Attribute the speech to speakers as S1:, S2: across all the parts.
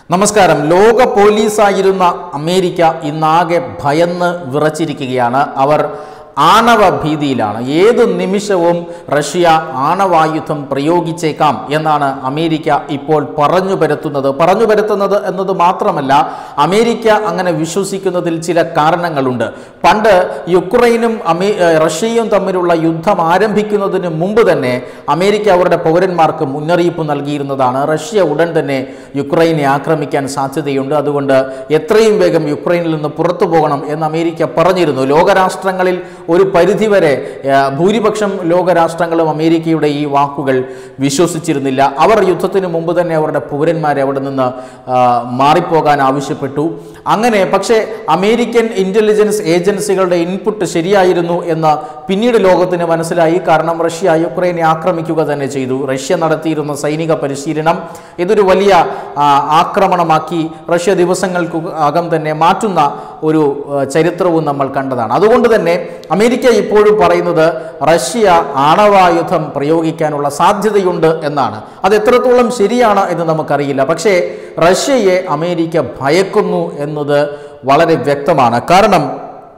S1: നമസ്കാരം ലോക പോലീസായിരുന്ന അമേരിക്ക ഇന്നാകെ ഭയന്ന് വിറച്ചിരിക്കുകയാണ് അവർ ആണവ ഭീതിയിലാണ് ഏത് നിമിഷവും റഷ്യ ആണവായുധം പ്രയോഗിച്ചേക്കാം എന്നാണ് അമേരിക്ക ഇപ്പോൾ പറഞ്ഞു പരത്തുന്നത് പറഞ്ഞു പരത്തുന്നത് എന്നത് മാത്രമല്ല അമേരിക്ക അങ്ങനെ വിശ്വസിക്കുന്നതിൽ ചില കാരണങ്ങളുണ്ട് പണ്ട് യുക്രൈനും അമേ ഏഹ് റഷ്യയും തമ്മിലുള്ള യുദ്ധം ആരംഭിക്കുന്നതിന് മുമ്പ് തന്നെ അമേരിക്ക അവരുടെ പൗരന്മാർക്ക് മുന്നറിയിപ്പ് നൽകിയിരുന്നതാണ് റഷ്യ ഉടൻ തന്നെ യുക്രൈനെ ആക്രമിക്കാൻ സാധ്യതയുണ്ട് അതുകൊണ്ട് എത്രയും വേഗം യുക്രൈനിൽ നിന്ന് പുറത്തു പോകണം എന്ന് അമേരിക്ക പറഞ്ഞിരുന്നു ലോകരാഷ്ട്രങ്ങളിൽ ഒരു പരിധിവരെ ഏഹ്, ഭൂരിപക്ഷം ലോകരാഷ്ട്രങ്ങളും അമേരിക്കയുടെ ഈ വാക്കുകൾ വിശ്വസിച്ചിരുന്നില്ല അവർ യുദ്ധത്തിന് മുമ്പ് തന്നെ അവരുടെ പൗരന്മാരെ അവിടെ നിന്ന് ആ, മാറിപ്പോകാൻ ആവശ്യപ്പെട്ടു അങ്ങനെ പക്ഷേ അമേരിക്കൻ ഇൻ്റലിജൻസ് ഏജൻസികളുടെ ഇൻപുട്ട് ശരിയായിരുന്നു എന്ന് പിന്നീട് ലോകത്തിന് മനസ്സിലായി കാരണം റഷ്യ യുക്രൈനെ ആക്രമിക്കുക തന്നെ ചെയ്തു റഷ്യ നടത്തിയിരുന്ന സൈനിക പരിശീലനം ഇതൊരു വലിയ ആ, ആക്രമണമാക്കി റഷ്യ ദിവസങ്ങൾക്ക് അകം തന്നെ മാറ്റുന്ന ഒരു ആ, ചരിത്രവും നമ്മൾ കണ്ടതാണ് അതുകൊണ്ട് തന്നെ അമേരിക്ക ഇപ്പോഴും പറയുന്നത് റഷ്യ ആണവായുധം പ്രയോഗിക്കാനുള്ള സാധ്യതയുണ്ട് എന്നാണ് അത് എത്രത്തോളം ശരിയാണ് എന്ന് നമുക്കറിയില്ല പക്ഷേ റഷ്യയെ അമേരിക്ക ഭയക്കുന്നു എന്നത് വളരെ വ്യക്തമാണ് കാരണം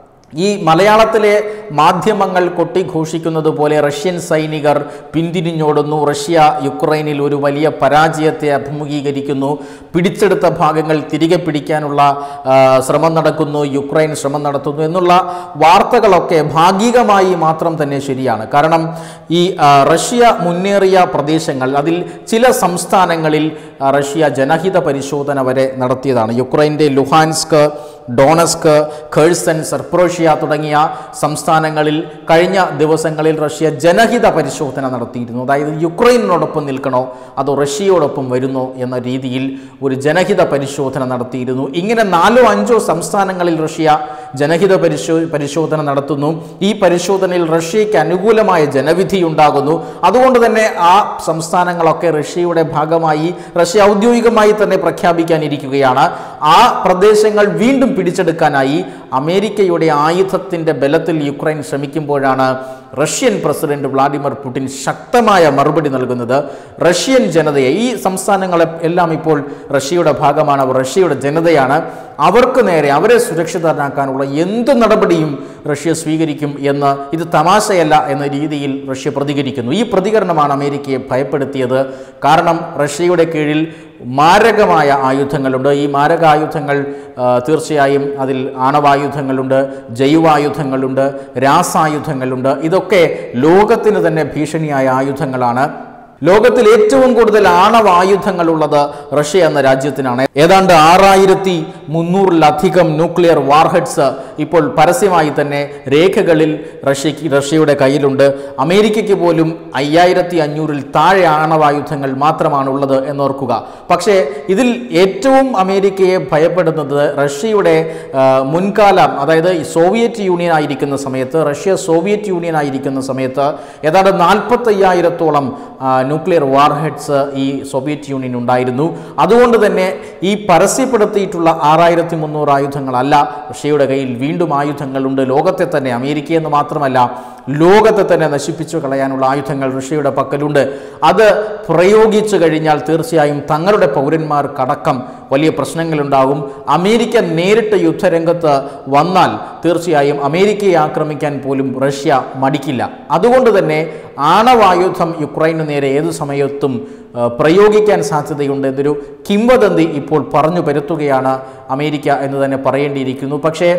S1: ഈ മലയാളത്തിലെ മാധ്യമങ്ങൾ കൊട്ടിഘോഷിക്കുന്നത് പോലെ റഷ്യൻ സൈനികർ പിന്തിരിഞ്ഞോടുന്നു റഷ്യ യുക്രൈനിൽ ഒരു വലിയ പരാജയത്തെ അഭിമുഖീകരിക്കുന്നു പിടിച്ചെടുത്ത ഭാഗങ്ങൾ തിരികെ പിടിക്കാനുള്ള ആ, ശ്രമം നടക്കുന്നു യുക്രൈൻ ശ്രമം നടത്തുന്നു എന്നുള്ള വാർത്തകളൊക്കെ ഭാഗികമായി മാത്രം തന്നെ ശരിയാണ് കാരണം ഈ ആ, റഷ്യ മുന്നേറിയ പ്രദേശങ്ങൾ അതിൽ ചില സംസ്ഥാനങ്ങളിൽ ആ, റഷ്യ ജനഹിത പരിശോധന വരെ നടത്തിയതാണ് യുക്രൈൻ്റെ ലുഹാൻസ്ക് ഡോണസ്ക് ഖേഴ്സൺ സർപ്രോഷ്യ തുടങ്ങിയ സംസ്ഥാനങ്ങളിൽ കഴിഞ്ഞ ദിവസങ്ങളിൽ റഷ്യ ജനഹിത പരിശോധന നടത്തിയിരുന്നു അതായത് യുക്രൈനോടൊപ്പം നിൽക്കണോ അതോ റഷ്യയോടൊപ്പം വരുന്നോ എന്ന രീതിയിൽ ഒരു ജനഹിത പരിശോധന നടത്തിയിരുന്നു ഇങ്ങനെ നാലോ അഞ്ചോ സംസ്ഥാനങ്ങളിൽ റഷ്യ ജനഹിത പരിശോ പരിശോധന നടത്തുന്നു ഈ പരിശോധനയിൽ റഷ്യയ്ക്ക് അനുകൂലമായ ജനവിധി ഉണ്ടാകുന്നു അതുകൊണ്ട് തന്നെ ആ സംസ്ഥാനങ്ങളൊക്കെ റഷ്യയുടെ ഭാഗമായി റഷ്യ ഔദ്യോഗികമായി തന്നെ പ്രഖ്യാപിക്കാനിരിക്കുകയാണ് ആ പ്രദേശങ്ങൾ വീണ്ടും പിടിച്ചെടുക്കാനായി അമേരിക്കയുടെ ആയുധത്തിൻ്റെ ബലത്തിൽ യുക്രൈൻ ശ്രമിക്കുമ്പോഴാണ് റഷ്യൻ പ്രസിഡന്റ് വ്ളാഡിമിർ പുടിൻ ശക്തമായ മറുപടി നൽകുന്നത് റഷ്യൻ ജനതയെ ഈ സംസ്ഥാനങ്ങളെ എല്ലാം ഇപ്പോൾ റഷ്യയുടെ ഭാഗമാണ് അവർ റഷ്യയുടെ ജനതയാണ് അവർക്ക് നേരെ അവരെ സുരക്ഷിതരാക്കാനുള്ള എന്ത് നടപടിയും റഷ്യ സ്വീകരിക്കും എന്ന് ഇത് തമാശയല്ല എന്ന രീതിയിൽ റഷ്യ പ്രതികരിക്കുന്നു ഈ പ്രതികരണമാണ് അമേരിക്കയെ ഭയപ്പെടുത്തിയത് കാരണം റഷ്യയുടെ കീഴിൽ മാരകമായ ആയുധങ്ങളുണ്ട് ഈ മാരകായുധങ്ങൾ ആ, തീർച്ചയായും അതിൽ ആണവായുധങ്ങളുണ്ട് ജൈവായുധങ്ങളുണ്ട് രാസായുധങ്ങളുണ്ട് ഇതൊക്കെ ലോകത്തിന് തന്നെ ഭീഷണിയായ ആയുധങ്ങളാണ് ലോകത്തിൽ ഏറ്റവും കൂടുതൽ ആണവായുധങ്ങളുള്ളത് റഷ്യ എന്ന രാജ്യത്തിനാണ് ഏതാണ്ട് ആറായിരത്തി മുന്നൂറിലധികം ന്യൂക്ലിയർ വാർഹെഡ്സ് ഇപ്പോൾ പരസ്യമായി തന്നെ രേഖകളിൽ റഷ്യക്ക് റഷ്യയുടെ കയ്യിലുണ്ട് അമേരിക്കയ്ക്ക് പോലും അയ്യായിരത്തി അഞ്ഞൂറിൽ താഴെ ആണവായുധങ്ങൾ മാത്രമാണ് ഉള്ളത് എന്നോർക്കുക പക്ഷേ ഇതിൽ ഏറ്റവും അമേരിക്കയെ ഭയപ്പെടുന്നത് റഷ്യയുടെ ആ, മുൻകാലം അതായത് ഈ സോവിയറ്റ് യൂണിയൻ ആയിരിക്കുന്ന സമയത്ത് റഷ്യ സോവിയറ്റ് യൂണിയൻ ആയിരിക്കുന്ന സമയത്ത് ഏതാണ്ട് നാൽപ്പത്തയ്യായിരത്തോളം ന്യൂക്ലിയർ വാർഹെഡ്സ് ഈ സോവിയറ്റ് യൂണിയൻ ഉണ്ടായിരുന്നു അതുകൊണ്ട് തന്നെ ഈ പരസ്യപ്പെടുത്തിയിട്ടുള്ള ആറായിരത്തി മുന്നൂറ് ആയുധങ്ങളല്ല റഷ്യയുടെ കയ്യിൽ വീണ്ടും ആയുധങ്ങളുണ്ട് ലോകത്തെ തന്നെ അമേരിക്കയെന്ന് മാത്രമല്ല ലോകത്തെ തന്നെ നശിപ്പിച്ചു കളയാനുള്ള ആയുധങ്ങൾ റഷ്യയുടെ പക്കലുണ്ട് അത് പ്രയോഗിച്ചു കഴിഞ്ഞാൽ തീർച്ചയായും തങ്ങളുടെ പൗരന്മാർക്കടക്കം വലിയ പ്രശ്നങ്ങളുണ്ടാകും അമേരിക്ക നേരിട്ട് യുദ്ധരംഗത്ത് വന്നാൽ തീർച്ചയായും അമേരിക്കയെ ആക്രമിക്കാൻ പോലും റഷ്യ മടിക്കില്ല അതുകൊണ്ട് തന്നെ ആണവായുധം യുക്രൈനു നേരെ ഏതു സമയത്തും ആ, പ്രയോഗിക്കാൻ സാധ്യതയുണ്ട് എന്നൊരു കിംവദന്തി ഇപ്പോൾ പറഞ്ഞു പരത്തുകയാണ് അമേരിക്ക എന്ന് തന്നെ പറയേണ്ടിയിരിക്കുന്നു പക്ഷേ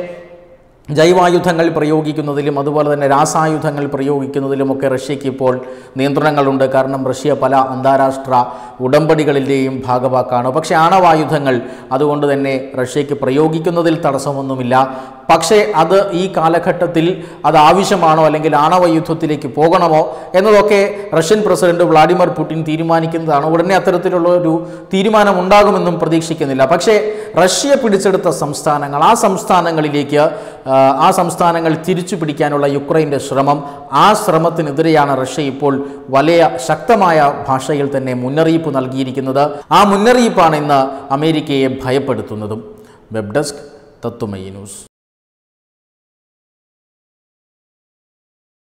S1: ജൈവായുധങ്ങൾ പ്രയോഗിക്കുന്നതിലും അതുപോലെ തന്നെ രാസായുധങ്ങൾ പ്രയോഗിക്കുന്നതിലുമൊക്കെ റഷ്യയ്ക്ക് ഇപ്പോൾ നിയന്ത്രണങ്ങളുണ്ട് കാരണം റഷ്യ പല അന്താരാഷ്ട്ര ഉടമ്പടികളിലെയും ഭാഗവാക്കാണ് പക്ഷേ ആണവായുധങ്ങൾ അതുകൊണ്ട് തന്നെ റഷ്യയ്ക്ക് പ്രയോഗിക്കുന്നതിൽ തടസ്സമൊന്നുമില്ല പക്ഷേ അത് ഈ കാലഘട്ടത്തിൽ അത് ആവശ്യമാണോ അല്ലെങ്കിൽ ആണവ യുദ്ധത്തിലേക്ക് പോകണമോ എന്നതൊക്കെ റഷ്യൻ പ്രസിഡന്റ് വ്ളാഡിമിർ പുടിൻ തീരുമാനിക്കുന്നതാണ് ഉടനെ അത്തരത്തിലുള്ള ഒരു തീരുമാനം ഉണ്ടാകുമെന്നും പ്രതീക്ഷിക്കുന്നില്ല പക്ഷേ റഷ്യ പിടിച്ചെടുത്ത സംസ്ഥാനങ്ങൾ ആ സംസ്ഥാനങ്ങളിലേക്ക് ആ, ആ സംസ്ഥാനങ്ങൾ തിരിച്ചു പിടിക്കാനുള്ള യുക്രൈൻ്റെ ശ്രമം ആ ശ്രമത്തിനെതിരെയാണ് റഷ്യ ഇപ്പോൾ വലിയ ശക്തമായ ഭാഷയിൽ തന്നെ മുന്നറിയിപ്പ് നൽകിയിരിക്കുന്നത് ആ മുന്നറിയിപ്പാണ് ഇന്ന് അമേരിക്കയെ ഭയപ്പെടുത്തുന്നതും വെബ് ഡെസ്ക് തത്വമയി ന്യൂസ്